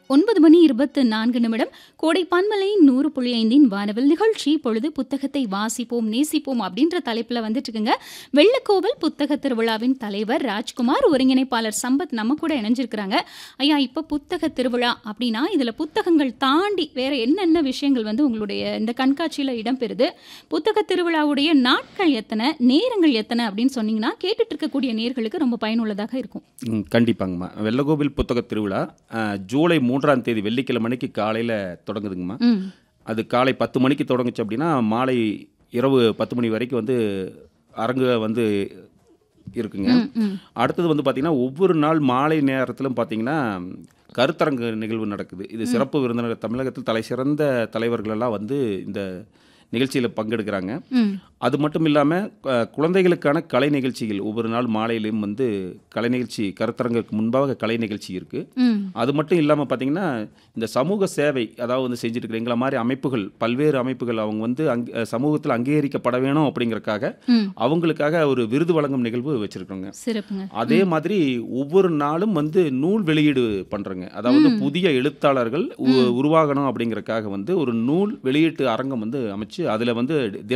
ஒன்பது மணி இருபத்து நான்கு நிமிடம் கோடை பன்மலை நூறு புள்ளி ஐந்தின் வானவில் நிகழ்ச்சி பொழுது புத்தகத்தை வாசிப்போம் நேசிப்போம் அப்படின்ற தலைப்பில் வந்துட்டு இருக்குங்க வெள்ளக்கோவில் புத்தக திருவிழாவின் தலைவர் ராஜ்குமார் ஒருங்கிணைப்பாளர் சம்பத் நம்ம கூட இணைஞ்சிருக்கிறாங்க ஐயா இப்போ புத்தக திருவிழா அப்படின்னா இதில் புத்தகங்கள் தாண்டி வேற என்னென்ன விஷயங்கள் வந்து உங்களுடைய இந்த கண்காட்சியில் இடம்பெறுது புத்தக திருவிழாவுடைய நாட்கள் எத்தனை நேரங்கள் எத்தனை அப்படின்னு சொன்னீங்கன்னா கேட்டுட்டு இருக்கக்கூடிய நேர்களுக்கு ரொம்ப பயனுள்ளதாக இருக்கும் ம், கண்டிப்பாங்கம்மா வெள்ளகோவில் புத்தக திருவிழா அஹ், ஜூலை மூன்றாம் தேதி வெள்ளிக்கிழமைக்கு காலையில் தொடங்குதுங்கம்மா ம் அது காலை பத்து மணிக்கு தொடங்குச்சு அப்படின்னா மாலை இரவு பத்து மணி வரைக்கும் வந்து அரங்கு வந்து இருக்குங்க ம், ம் அடுத்தது வந்து பார்த்திங்கன்னா ஒவ்வொரு நாள் மாலை நேரத்திலும் பார்த்தீங்கன்னா கருத்தரங்கு நிகழ்வு நடக்குது இது சிறப்பு விருந்தினர் தமிழகத்தில் தலை சிறந்த தலைவர்கள் எல்லாம் வந்து இந்த நிகழ்ச்சியில் பங்கெடுக்கிறாங்க ம் அது மட்டும் இல்லாமல் குழந்தைகளுக்கான கலை நிகழ்ச்சிகள் ஒவ்வொரு நாள் மாலையிலும் வந்து கலை நிகழ்ச்சி கருத்தரங்குக்கு முன்பாக கலை நிகழ்ச்சி இருக்குது ம் அது மட்டும் இல்லாமல் பார்த்தீங்கன்னா இந்த சமூக சேவை அதாவது வந்து செஞ்சுட்டு இருக்கிற எங்களை மாதிரி அமைப்புகள் பல்வேறு அமைப்புகள் அவங்க வந்து அங் சமூகத்தில் அங்கீகரிக்கப்பட வேணும் அப்படிங்கறக்காக ம் அவங்களுக்காக ஒரு விருது வழங்கும் நிகழ்வு வச்சுருக்கோங்க சிறப்புங்க அதே மாதிரி ஒவ்வொரு நாளும் வந்து நூல் வெளியீடு பண்ணுறோங்க அதாவது புதிய எழுத்தாளர்கள் உ- உருவாகணும் அப்படிங்கறக்காக வந்து ஒரு நூல் வெளியீட்டு அரங்கம் வந்து அமைச்சு அதில் வந்து தின